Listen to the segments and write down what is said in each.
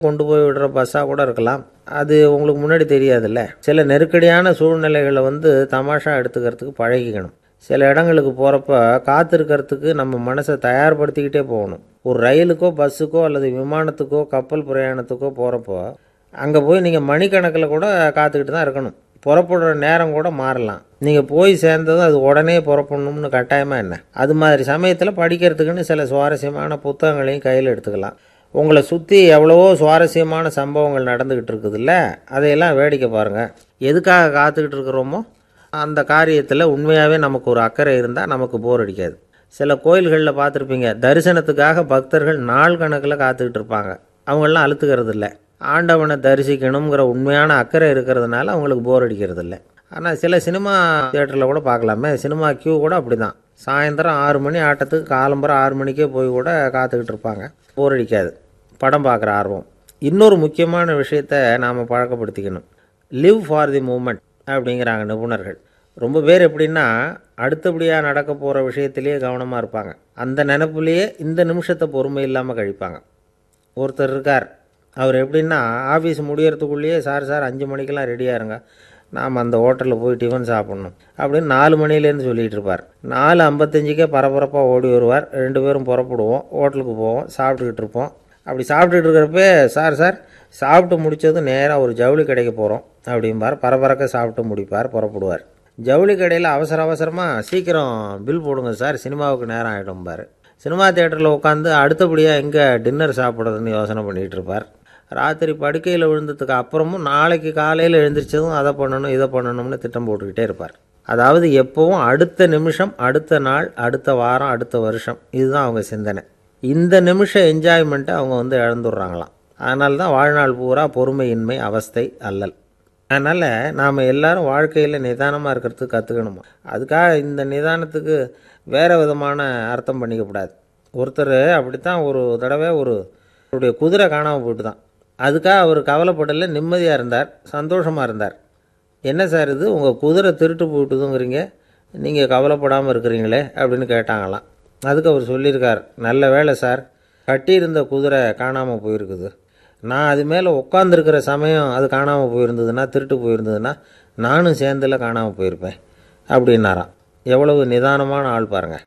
கொண்டு போய் விடுற பஸ்ஸாக கூட இருக்கலாம் அது உங்களுக்கு முன்னாடி தெரியாதுல்ல சில நெருக்கடியான சூழ்நிலைகளை வந்து தமாஷா எடுத்துக்கிறதுக்கு பழகிக்கணும் சில இடங்களுக்கு போகிறப்ப காத்திருக்கிறதுக்கு நம்ம மனசை தயார்படுத்திக்கிட்டே போகணும் ஒரு ரயிலுக்கோ பஸ்ஸுக்கோ அல்லது விமானத்துக்கோ கப்பல் பிரயாணத்துக்கோ போகிறப்போ அங்கே போய் நீங்கள் மணிக்கணக்கில் கூட காத்துக்கிட்டு தான் இருக்கணும் புறப்படுற நேரம் கூட மாறலாம் நீங்கள் போய் சேர்ந்ததும் அது உடனே புறப்படணும்னு கட்டாயமாக என்ன அது மாதிரி சமயத்தில் படிக்கிறதுக்குன்னு சில சுவாரஸ்யமான புத்தகங்களையும் கையில் எடுத்துக்கலாம் உங்களை சுற்றி எவ்வளவோ சுவாரஸ்யமான சம்பவங்கள் நடந்துக்கிட்டு இருக்குதுல்ல அதையெல்லாம் வேடிக்கை பாருங்கள் எதுக்காக காத்துக்கிட்டு இருக்கிறோமோ அந்த காரியத்தில் உண்மையாகவே நமக்கு ஒரு அக்கறை இருந்தால் நமக்கு போர் அடிக்காது சில கோயில்களில் பார்த்துருப்பீங்க தரிசனத்துக்காக பக்தர்கள் நாள் கணக்கில் காத்துக்கிட்டு இருப்பாங்க அவங்களாம் அழுத்துக்கிறது இல்லை ஆண்டவனை தரிசிக்கணுங்கிற உண்மையான அக்கறை இருக்கிறதுனால அவங்களுக்கு போர் அடிக்கிறது இல்லை ஆனால் சில சினிமா தியேட்டரில் கூட பார்க்கலாமே சினிமா கியூ கூட அப்படி தான் சாயந்தரம் ஆறு மணி ஆட்டத்துக்கு காலம்பரம் ஆறு மணிக்கே போய் கூட காத்துக்கிட்டு இருப்பாங்க போர் அடிக்காது படம் பார்க்குற ஆர்வம் இன்னொரு முக்கியமான விஷயத்த நாம் பழக்கப்படுத்திக்கணும் லிவ் ஃபார் தி மூமெண்ட் அப்படிங்கிறாங்க நிபுணர்கள் ரொம்ப பேர் எப்படின்னா அடுத்தபடியாக நடக்க போகிற விஷயத்திலேயே கவனமாக இருப்பாங்க அந்த நினப்புலேயே இந்த நிமிஷத்தை பொறுமை இல்லாமல் கழிப்பாங்க ஒருத்தர் இருக்கார் அவர் எப்படின்னா ஆஃபீஸ் முடியறதுக்குள்ளேயே சார் சார் அஞ்சு மணிக்கெல்லாம் ரெடியாக இருங்க நாம் அந்த ஹோட்டலில் போய் டிஃபன் சாப்பிட்ணும் அப்படின்னு நாலு மணிலேருந்து சொல்லிகிட்டு இருப்பார் நாலு ஐம்பத்தஞ்சுக்கே பரபரப்பாக ஓடி வருவார் ரெண்டு பேரும் புறப்படுவோம் ஹோட்டலுக்கு போவோம் சாப்பிட்டுக்கிட்டு இருப்போம் அப்படி சாப்பிட்டுட்டு இருக்கிறப்ப சார் சார் சாப்பிட்டு முடித்ததும் நேராக ஒரு ஜவுளி கடைக்கு போகிறோம் அப்படிம்பார் பரபரக்க சாப்பிட்டு முடிப்பார் புறப்படுவார் ஜவுளி கடையில் அவசர அவசரமாக சீக்கிரம் பில் போடுங்க சார் சினிமாவுக்கு நேரம் ஆகிடும்பார் சினிமா தேட்டரில் உட்காந்து அடுத்தபடியாக எங்கே டின்னர் சாப்பிட்றதுன்னு யோசனை பண்ணிகிட்டு இருப்பார் ராத்திரி படுக்கையில் விழுந்ததுக்கு அப்புறமும் நாளைக்கு காலையில் எழுந்திரிச்சதும் அதை பண்ணணும் இதை பண்ணணும்னு திட்டம் போட்டுக்கிட்டே இருப்பார் அதாவது எப்போவும் அடுத்த நிமிஷம் அடுத்த நாள் அடுத்த வாரம் அடுத்த வருஷம் இதுதான் அவங்க சிந்தனை இந்த நிமிஷம் என்ஜாய்மெண்ட்டை அவங்க வந்து இழந்துடுறாங்களாம் அதனால தான் வாழ்நாள் பூரா பொறுமையின்மை அவஸ்தை அல்லல் அதனால் நாம் எல்லாரும் வாழ்க்கையில் நிதானமாக இருக்கிறதுக்கு கற்றுக்கணுமா அதுக்காக இந்த நிதானத்துக்கு வேறு விதமான அர்த்தம் பண்ணிக்கக்கூடாது ஒருத்தர் அப்படித்தான் ஒரு தடவை ஒரு அவருடைய குதிரை காணாமல் போயிட்டு தான் அதுக்காக அவர் கவலைப்படல நிம்மதியாக இருந்தார் சந்தோஷமாக இருந்தார் என்ன சார் இது உங்கள் குதிரை திருட்டு போயிட்டுதுங்கிறீங்க நீங்கள் கவலைப்படாமல் இருக்கிறீங்களே அப்படின்னு கேட்டாங்களாம் அதுக்கு அவர் சொல்லியிருக்கார் நல்ல வேலை சார் கட்டியிருந்த குதிரை காணாமல் போயிருக்குது நான் அது மேலே உட்காந்துருக்கிற சமயம் அது காணாமல் போயிருந்ததுன்னா திருட்டு போயிருந்ததுன்னா நானும் சேர்ந்துல காணாமல் போயிருப்பேன் அப்படின்னாராம் எவ்வளவு நிதானமான ஆள் பாருங்கள்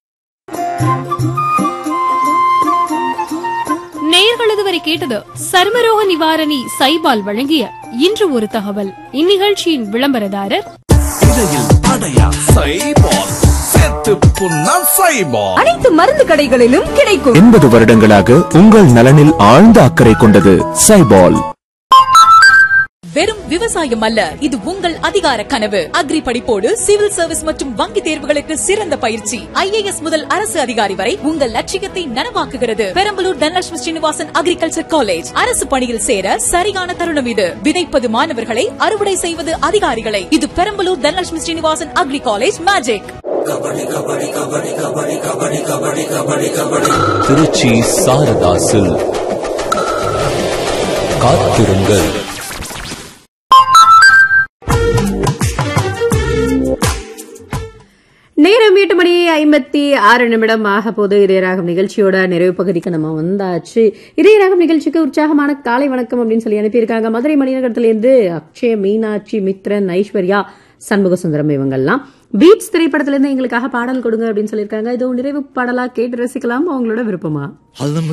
நேயர்கள் இதுவரை கேட்டது சர்மரோக நிவாரணி சைபால் வழங்கிய இன்று ஒரு தகவல் இந்நிகழ்ச்சியின் விளம்பரதாரர் இடையில் அடையா சைபால் செத்து புண்ணா சைபால் அனைத்து மருந்து கடைகளிலும் கிடைக்கும் எண்பது வருடங்களாக உங்கள் நலனில் ஆழ்ந்த அக்கறை கொண்டது சைபால் வெறும் விவசாயம் அல்ல இது உங்கள் அதிகார கனவு அக்ரி படிப்போடு சிவில் சர்வீஸ் மற்றும் வங்கி தேர்வுகளுக்கு சிறந்த பயிற்சி ஐஏஎஸ் முதல் அரசு அதிகாரி வரை உங்கள் லட்சியத்தை நனவாக்குகிறது பெரம்பலூர் தனலட்சுமி ஸ்ரீனிவாசன் அக்ரிகல்ச்சர் காலேஜ் அரசு பணியில் சேர சரியான தருணம் இது விதைப்பது மாணவர்களை அறுவடை செய்வது அதிகாரிகளை இது Perambalur Dhanalakshmi Srinivasan agri college magic Trichy சாரதாசில் காத்திருங்கள் நேரம் எட்டு மணி ஐம்பத்தி ஆறு நிமிடம் ஆக போது இதயராகம் நிகழ்ச்சியோட நிறைவு பகுதிக்கு நம்ம வந்தாச்சு இதயராகம் நிகழ்ச்சிக்கு உற்சாகமான காலை வணக்கம் அப்படின்னு சொல்லி அனுப்பியிருக்காங்க மதுரை மணிநகரத்திலேருந்து அக்ஷய மீனாட்சி மித்ரன் ஐஸ்வர்யா சண்முக சுந்தரம் இவங்கெல்லாம் பீட்ஸ் திரைப்படத்திலிருந்து எங்களுக்காக பாடல் கொடுங்க அப்படின்னு சொல்லியிருக்காங்க இது நிறைவு பாடலா கேட்டு ரசிக்கலாம் அவங்களோட விருப்பமா அது நம்ம